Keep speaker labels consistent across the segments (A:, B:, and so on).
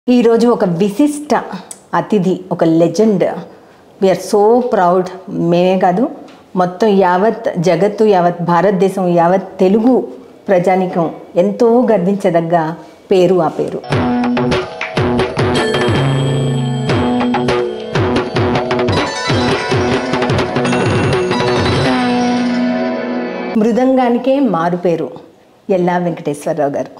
A: ఈరోజు ఒక విశిష్ట అతిథి ఒక లెజెండ్ వీఆర్ సో ప్రౌడ్ మేమే కాదు మొత్తం యావత్ జగత్తు యావత్ భారతదేశం యావత్ తెలుగు ప్రజానికం ఎంతో గర్వించదగ్గ పేరు ఆ పేరు మృదంగానికే మారు పేరు ఎల్లా వెంకటేశ్వరరావు గారు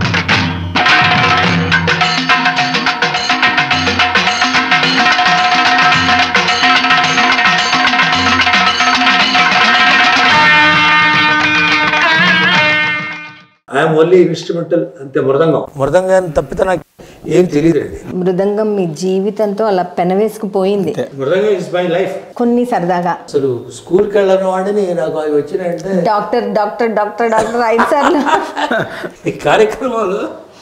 B: ఐఎమ్ ఓన్లీ ఇన్స్ట్రుమెంటల్ అంతే మృదంగం మృదంగాన్ని తప్పితే నాకు ఏం తెలియదండి
A: మృదంగం మీ జీవితంతో అలా పెనవేసుకుపోయింది
B: మృదంగం ఇస్ మై లైఫ్
A: కొన్ని సరదాగా
B: అసలు స్కూల్కి వెళ్ళని వాడిని నాకు అవి వచ్చినాయంటే
A: డాక్టర్ డాక్టర్ డాక్టర్ డాక్టర్ ఐదు సార్లు
B: ఈ కార్యక్రమాలు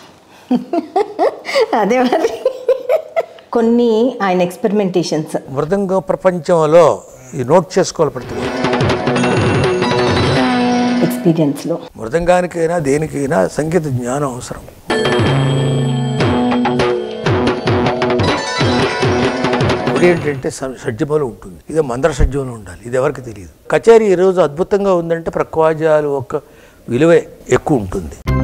A: అదే మరి కొన్ని ఆయన ఎక్స్పెరిమెంటేషన్స్
B: మృదంగ ప్రపంచంలో ఈ నోట్ చేసుకోవాలి ప్రతి ఒక్కరు.
A: ఎక్స్పీరియన్స్లో
B: మృదంగానికైనా దేనికైనా సంగీత జ్ఞానం అవసరం ఇప్పుడు ఏంటంటే స- షడ్జములు ఉంటుంది ఇది మందర షడ్జములు ఉండాలి ఇది ఎవరికి తెలియదు కచేరీ ఈరోజు అద్భుతంగా ఉందంటే ప్రక్వాజాలు ఒక విలువే ఎక్కువ ఉంటుంది